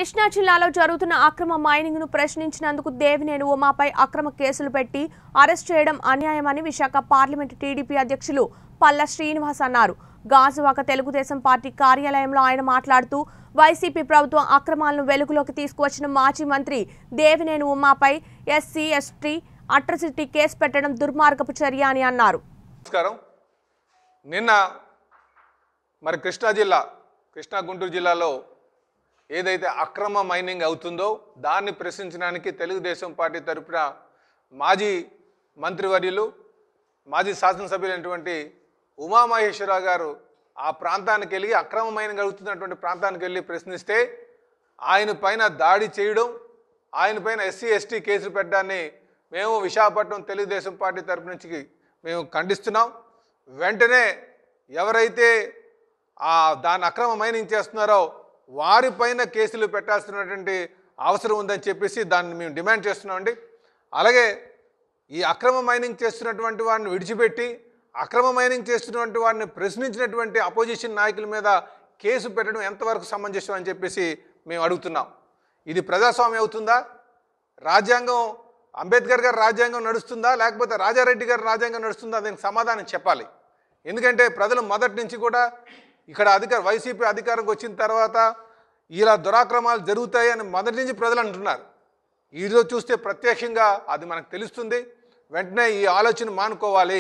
కృష్ణా జిల్లాలో జరుగుతున్న అక్రమ మైనింగ్ ను ప్రశ్నించినందుకు దేవినేని ఉమాపై అక్రమ కేసులు పెట్టి అరెస్ట్ చేయడం అన్యాయమని విశాఖ పార్లమెంటు టీడీపీ అధ్యక్షులు పల్ల శ్రీనివాస్ అన్నారు గాజువాక తెలుగుదేశం పార్టీ కార్యాలయంలో ఆయన మాట్లాడుతూ వైసీపీ ప్రభుత్వం అక్రమాలను వెలుగులోకి తీసుకువచ్చిన మాజీ మంత్రి దేవినేని ఉమాపై ఎస్సీ ఎస్టీ అట్రసిటీ కేసు పెట్టడం దుర్మార్గపు చర్య అని అన్నారు నమస్కారం నిన్న మరి కృష్ణా జిల్లా కృష్ణా గుంటూరు జిల్లాలో ఏదైతే అక్రమ మైనింగ్ అవుతుందో దాన్ని ప్రశ్నించడానికి తెలుగుదేశం పార్టీ తరపున మాజీ మంత్రివర్యులు మాజీ శాసనసభ్యులైనటువంటి ఉమామహేశ్వరరావు గారు ఆ ప్రాంతానికి వెళ్ళి అక్రమ మైనింగ్ అవుతున్నటువంటి ప్రాంతానికి వెళ్ళి ప్రశ్నిస్తే ఆయన పైన దాడి చేయడం ఆయన పైన ఎస్సీ ఎస్టీ కేసులు పెట్టడాన్ని మేము విశాఖపట్నం తెలుగుదేశం పార్టీ తరపు నుంచి మేము ఖండిస్తున్నాం వెంటనే ఎవరైతే ఆ దాన్ని అక్రమ మైనింగ్ చేస్తున్నారో వారిపైన కేసులు పెట్టాల్సినటువంటి అవసరం ఉందని చెప్పేసి దాన్ని మేము డిమాండ్ చేస్తున్నామండి అలాగే ఈ అక్రమ మైనింగ్ చేస్తున్నటువంటి వాడిని విడిచిపెట్టి అక్రమ మైనింగ్ చేస్తున్నటువంటి వాడిని ప్రశ్నించినటువంటి అపోజిషన్ నాయకుల మీద కేసు పెట్టడం ఎంతవరకు సమంజసం అని చెప్పేసి మేము అడుగుతున్నాం ఇది ప్రజాస్వామ్యం అవుతుందా రాజ్యాంగం అంబేద్కర్ గారి రాజ్యాంగం నడుస్తుందా లేకపోతే రాజారెడ్డి గారి రాజ్యాంగం నడుస్తుందా దీనికి సమాధానం చెప్పాలి ఎందుకంటే ప్రజలు మొదటి నుంచి కూడా ఇక్కడ అధికార వైసీపీ అధికారంకి వచ్చిన తర్వాత ఇలా దురాక్రమాలు జరుగుతాయి అని మొదటి నుంచి ప్రజలు అంటున్నారు ఈరోజు చూస్తే ప్రత్యక్షంగా అది మనకు తెలుస్తుంది వెంటనే ఈ ఆలోచన మానుకోవాలి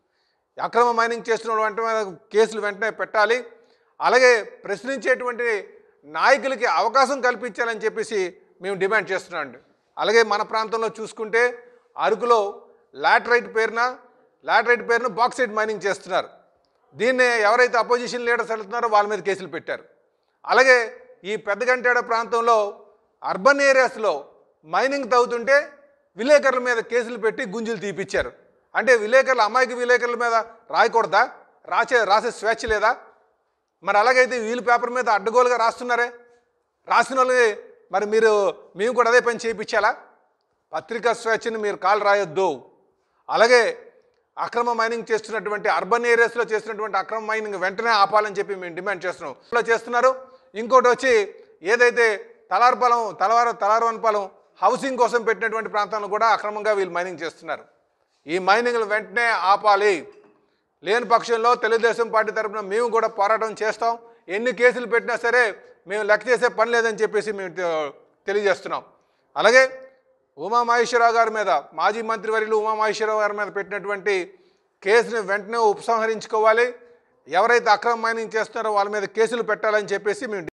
అక్రమ మైనింగ్ చేస్తున్న వెంటనే కేసులు వెంటనే పెట్టాలి అలాగే ప్రశ్నించేటువంటి నాయకులకి అవకాశం కల్పించాలని చెప్పేసి మేము డిమాండ్ చేస్తున్నాం అలాగే మన ప్రాంతంలో చూసుకుంటే అరకులో లాటరైట్ పేరున లాటరైట్ పేరున బాక్సైట్ మైనింగ్ చేస్తున్నారు దీన్ని ఎవరైతే అపోజిషన్ లీడర్స్ వెళ్తున్నారో వాళ్ళ మీద కేసులు పెట్టారు అలాగే ఈ పెద్దగంటేడ ప్రాంతంలో అర్బన్ ఏరియాస్లో మైనింగ్ తవ్వుతుంటే విలేకరుల మీద కేసులు పెట్టి గుంజులు తీపిచ్చారు అంటే విలేకరుల అమాయక విలేకరుల మీద రాయకూడదా రాసే రాసే స్వేచ్ఛ లేదా మరి అలాగైతే వీళ్ళు పేపర్ మీద అడ్డగోలుగా రాస్తున్నారే రాసిన వాళ్ళని మరి మీరు మేము కూడా అదే పని చేయించాలా పత్రికా స్వేచ్ఛని మీరు కాలు రాయొద్దు అలాగే అక్రమ మైనింగ్ చేస్తున్నటువంటి అర్బన్ ఏరియాస్లో చేస్తున్నటువంటి అక్రమ మైనింగ్ వెంటనే ఆపాలని చెప్పి మేము డిమాండ్ చేస్తున్నాం ఇలా చేస్తున్నారు ఇంకోటి వచ్చి ఏదైతే తలార్పాలెం తలవార తలారవనపాలెం హౌసింగ్ కోసం పెట్టినటువంటి ప్రాంతాలను కూడా అక్రమంగా వీళ్ళు మైనింగ్ చేస్తున్నారు ఈ మైనింగ్లు వెంటనే ఆపాలి లేని పక్షంలో తెలుగుదేశం పార్టీ తరపున మేము కూడా పోరాటం చేస్తాం ఎన్ని కేసులు పెట్టినా సరే మేము లెక్క చేసే పని లేదని చెప్పేసి మేము తె- తెలియజేస్తున్నాం అలాగే ఉమామహేశ్వరరావు గారి మీద మాజీ మంత్రివర్యులు ఉమామహేశ్వరరావు గారి మీద పెట్టినటువంటి కేసుని వెంటనే ఉపసంహరించుకోవాలి ఎవరైతే అక్రమ మైనింగ్ చేస్తున్నారో వాళ్ళ మీద కేసులు పెట్టాలని చెప్పేసి మేము